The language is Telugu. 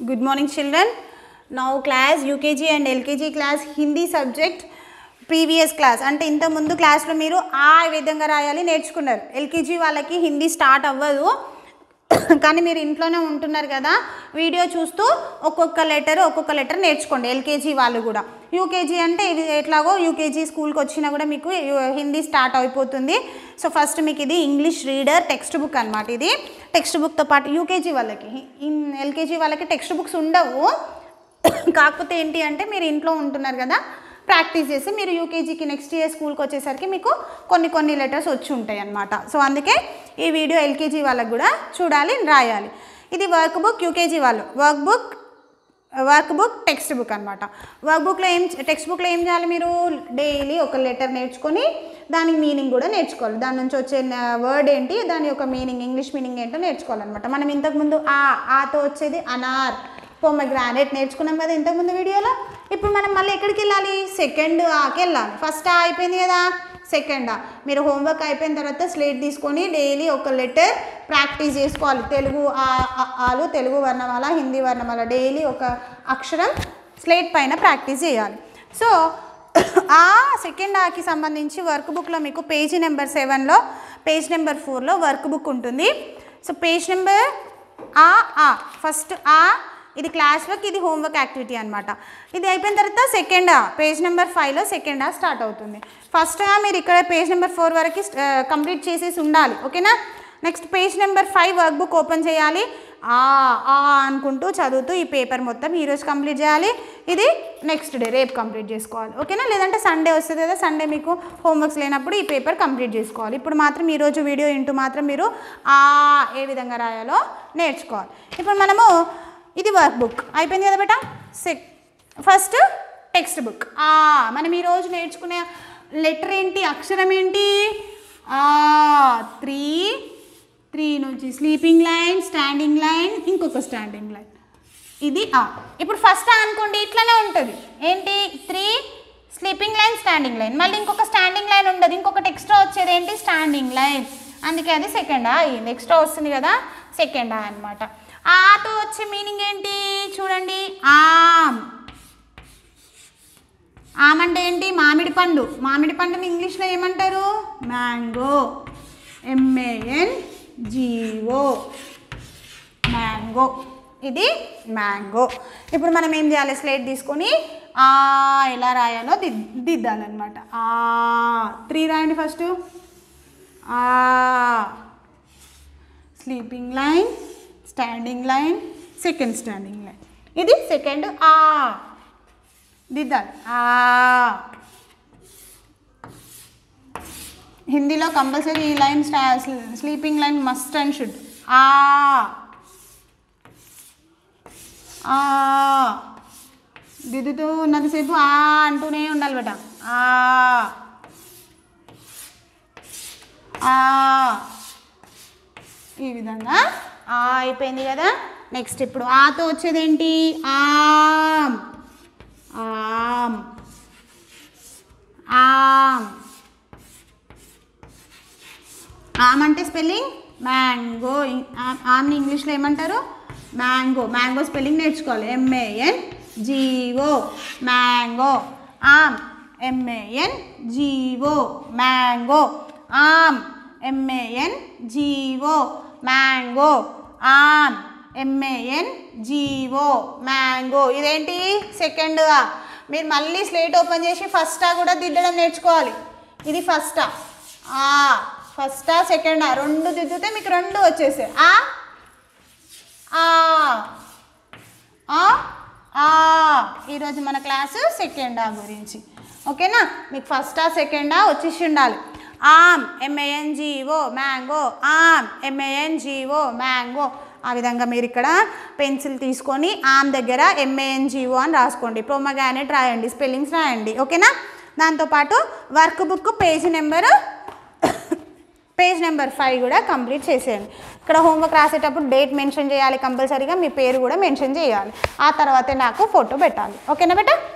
Good morning, children. Now, class UKG and LKG class Hindi subject previous class అంటే ఇంత ముందు క్లాస్లో మీరు ఆ విధంగా రాయాలి నేర్చుకున్నారు ఎల్కేజీ వాళ్ళకి హిందీ స్టార్ట్ అవ్వదు కానీ మీరు ఇంట్లోనే ఉంటున్నారు కదా వీడియో చూస్తూ ఒక్కొక్క లెటర్ ఒక్కొక్క లెటర్ నేర్చుకోండి ఎల్కేజీ వాళ్ళు కూడా యూకేజీ అంటే ఇది ఎట్లాగో యూకేజీ స్కూల్కి వచ్చినా కూడా మీకు యు- హిందీ స్టార్ట్ అయిపోతుంది సో ఫస్ట్ మీకు ఇది ఇంగ్లీష్ రీడర్ టెక్స్ట్ బుక్ అనమాట ఇది టెక్స్ట్ బుక్తో పాటు యూకేజీ వాళ్ళకి ఇన్ ఎల్కేజీ వాళ్ళకి టెక్స్ట్ బుక్స్ ఉండవు కాకపోతే ఏంటి అంటే మీరు ఇంట్లో ఉంటున్నారు కదా ప్రాక్టీస్ చేసి మీరు యూకేజీకి నెక్స్ట్ ఇయర్ స్కూల్కి వచ్చేసరికి మీకు కొన్ని కొన్ని లెటర్స్ వచ్చి ఉంటాయి అన్నమాట సో అందుకే ఈ వీడియో ఎల్కేజీ వాళ్ళకి కూడా చూడాలి రాయాలి ఇది వర్క్ బుక్ యూకేజీ వాళ్ళు workbook workbook textbook అనమాట వర్క్ బుక్లో ఏం టెక్స్ట్ బుక్లో ఏం చేయాలి మీరు డైలీ ఒక లెటర్ నేర్చుకొని దానికి మీనింగ్ కూడా నేర్చుకోవాలి దాని నుంచి వచ్చే వర్డ్ ఏంటి దాని యొక్క మీనింగ్ ఇంగ్లీష్ మీనింగ్ ఏంటో నేర్చుకోవాలన్నమాట మనం ఇంతకుముందు ఆ ఆతో వచ్చేది అనార్ పొమగ్రానైట్ నేర్చుకున్నాం కదా ఇంతకుముందు వీడియోలో ఇప్పుడు మనం మళ్ళీ ఎక్కడికి వెళ్ళాలి సెకండ్ ఆకి వెళ్ళాలి ఫస్ట్ ఆ అయిపోయింది కదా సెకండ్ ఆ మీరు హోంవర్క్ అయిపోయిన తర్వాత స్లేట్ తీసుకొని డైలీ ఒక లెటర్ ప్రాక్టీస్ చేసుకోవాలి తెలుగు ఆ ఆ- ఆలు తెలుగు వర్ణమాల హిందీ వర్ణమాల డైలీ ఒక అక్షరం స్లేట్ పైన ప్రాక్టీస్ చేయాలి సో ఆ సెకండ్ ఆకి సంబంధించి వర్క్ బుక్లో మీకు పేజీ నెంబర్ సెవెన్లో పేజ్ నెంబర్ ఫోర్లో వర్క్ బుక్ ఉంటుంది సో పేజ్ నెంబర్ ఆ ఆ ఫస్ట్ ఆ ఇది క్లాస్ వర్క్ ఇది హోంవర్క్ యాక్టివిటీ అనమాట ఇది అయిపోయిన తర్వాత సెకండ్ ఆ పేజ్ నెంబర్ ఫైవ్లో సెకండ్ ఆ స్టార్ట్ అవుతుంది ఫస్ట్ ఆ మీరు ఇక్కడ పేజ్ నెంబర్ ఫోర్ వరకు కంప్లీట్ చేసేసి ఉండాలి ఓకేనా next page number five workbook open చేయాలి ఆ ఆ అనుకుంటూ చదువుతూ ఈ పేపర్ మొత్తం ఈరోజు కంప్లీట్ చేయాలి ఇది నెక్స్ట్ డే రేపు కంప్లీట్ చేసుకోవాలి ఓకేనా లేదంటే సండే వస్తుంది కదా సండే మీకు హోంవర్క్స్ లేనప్పుడు ఈ పేపర్ కంప్లీట్ చేసుకోవాలి ఇప్పుడు మాత్రం ఈరోజు వీడియో ఇంటూ మాత్రం మీరు ఆ ఏ విధంగా రాయాలో నేర్చుకోవాలి ఇప్పుడు మనము ఇది వర్క్ బుక్ అయిపోయింది కదా బేటా సెక్ ఫస్ట్ టెక్స్ట్ బుక్ ఆ మనం ఈరోజు నేర్చుకునే లెటర్ ఏంటి అక్షరం ఏంటి ఆ త్రీ త్రీ నుంచి స్లీపింగ్ లైన్ స్టాండింగ్ లైన్ ఇంకొక స్టాండింగ్ లైన్ ఇది ఆ ఇప్పుడు ఫస్ట్ ఆ అనుకోండి ఇట్లనే ఉంటుంది ఏంటి three sleeping line standing line మళ్ళీ ఇంకొక స్టాండింగ్ లైన్ ఉండదు ఇంకొకటి ఎక్స్ట్రా వచ్చేది ఏంటి స్టాండింగ్ లైన్ అందుకే అది సెకండ్ ఆ అయ్యింది ఎక్స్ట్రా వస్తుంది కదా సెకండ్ ఆ అనమాట ఆతో వచ్చే మీనింగ్ ఏంటి చూడండి ఆమ్ ఆమ్ అంటే ఏంటి మామిడి పండు మామిడి పండుని ఇంగ్లీష్లో ఏమంటారు మ్యాంగో ఎంఏఎన్ జీఓ మ్యాంగో ఇది మ్యాంగో ఇప్పుడు మనం ఏం చేయాలి స్లేట్ తీసుకొని ఆ ఎలా రాయాలో దిద్ దిద్దాలన్నమాట ఆ త్రీ రాయండి ఫస్ట్ ఆ sleeping line standing line second standing line ఇది సెకండ్ ఆ దిద్దాలి ఆ హిందీలో కంపల్సరీ ఈ లైన్ స్టా sleeping line must and should ఆ ఆ దిద్దుతూ ఉన్నంతసేపు ఆ అంటూనే ఉండాలి బేట ఆ ఆ ఈ విధంగా ఆ అయిపోయింది కదా నెక్స్ట్ ఇప్పుడు ఆతో వచ్చేది ఏంటి ఆమ్ ఆమ్ ఆమ్ ఆమ్ అంటే స్పెల్లింగ్ మ్యాంగో ఆమ్ని ఇంగ్లీష్లో ఏమంటారు మ్యాంగో మ్యాంగో స్పెల్లింగ్ నేర్చుకోవాలి ఎంఏఎన్ జీఓ మ్యాంగో ఆమ్ ఎంఏఎన్ జీఓ మ్యాంగో ఆమ్ ఎంఏఎన్ జీఓ మ్యాంగో ఆమ్ ఎంఏఎన్ జీఓ మ్యాంగో ఇదేంటి సెకండ్ మీరు మళ్ళీ స్లేట్ ఓపెన్ చేసి ఫస్టా కూడా దిద్దడం నేర్చుకోవాలి ఇది ఫస్టా ఆ ఫస్టా సెకండా రెండు దిద్దితే మీకు రెండు వచ్చేసాయి ఆ ఆ ఆ ఆ ఈరోజు మన క్లాసు సెకండా గురించి ఓకేనా మీకు ఫస్టా సెకండా వచ్చేసి ఉండాలి ఆమ్ ఎంఏఎన్జిఓ మ్యాంగో ఆమ్ ఎంఏఎన్జిఓ మ్యాంగో ఆ విధంగా మీరు ఇక్కడ పెన్సిల్ తీసుకొని ఆమ్ దగ్గర ఎంఏఎన్జిఓ అని రాసుకోండి ప్రొమగానెట్ రాయండి స్పెల్లింగ్స్ రాయండి ఓకేనా దాంతోపాటు workbook page number page number five కూడా కంప్లీట్ చేసేయండి ఇక్కడ హోంవర్క్ రాసేటప్పుడు డేట్ మెన్షన్ చేయాలి కంపల్సరీగా మీ పేరు కూడా మెన్షన్ చేయాలి ఆ తర్వాతే నాకు ఫోటో పెట్టాలి ఓకేనా బేటా